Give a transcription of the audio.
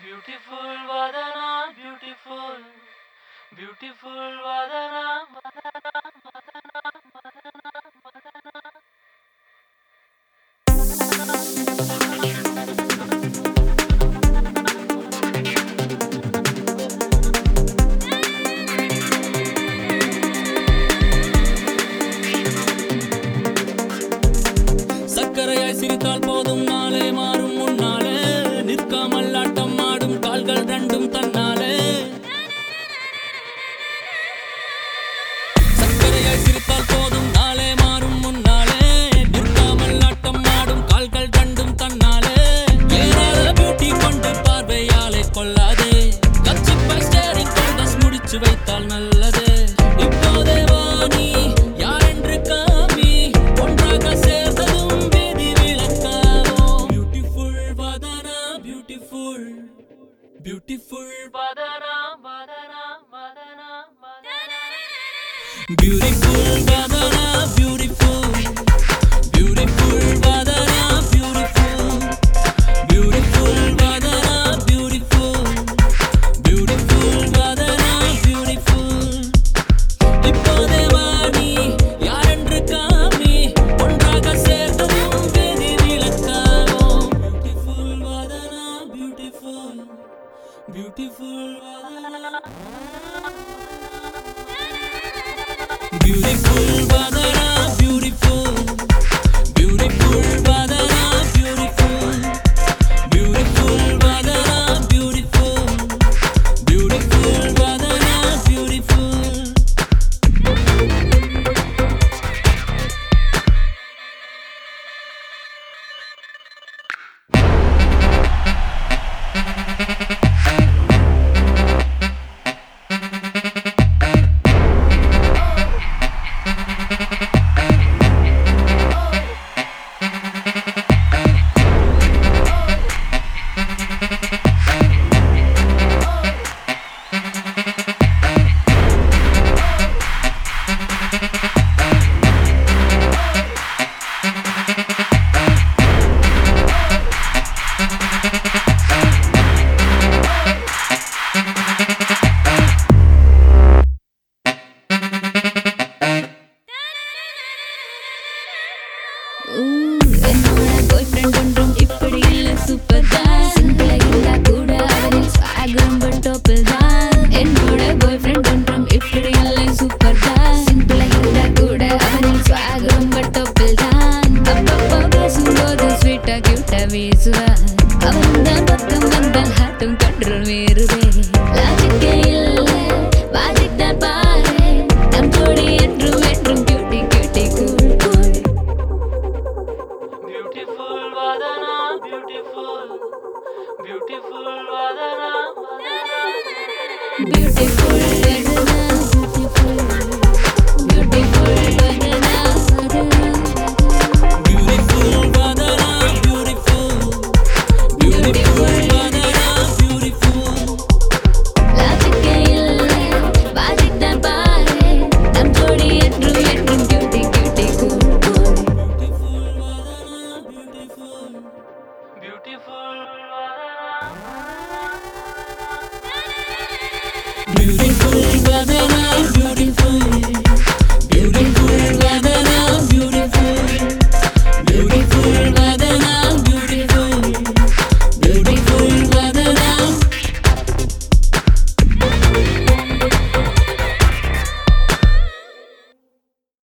Beautiful Vadana, beautiful, beautiful Vadana, Vadana, Vadana, Vadana, Vadana. சக்கரையாய் சிரித்தால் போதும் நாளே மாறும் முன்னாலே நிற்காமல் ஆட்டம் ஆடும் கால்கள் ரெண்டும் தன்னாலே சக்கரையாய் சிரித்தால் போதும் நாளே மாறும் முன்னாலே நிற்காமல் ஆட்டம் ஆடும் கால்கள் ரெண்டும் தன்னாலே ஏறாத பியூட்டி கொண்டு பார்வையாலே கொள்ளாதே கச்சிப்பாய் ஸ்டேரிங் கொண்டஸ் முடிச்சு வைத்தால் நல்லது இப்போதே வாணி யார் என்று காமி ஒன்றாக சேர்ந்ததும் விதி விளக்காமோ beautiful Vadana beautiful beautiful Vadana, Vadana, Vadana, Vadana. Beautiful Vadana, beautiful. Beautiful Vadana, beautiful. Beautiful Vadana, beautiful. Beautiful Vadana, beautiful. இப்போதே வாணி யாரென்று காமி ஒன்றாக சேர்ந்ததும் விதி விளக்காமோ Beautiful Vadana, beautiful. Beautiful Vadana. Beautiful Vadana, beautiful. Beautiful Vadana, beautiful. Beautiful Vadana, beautiful. Beautiful Vadana, beautiful. என்னோட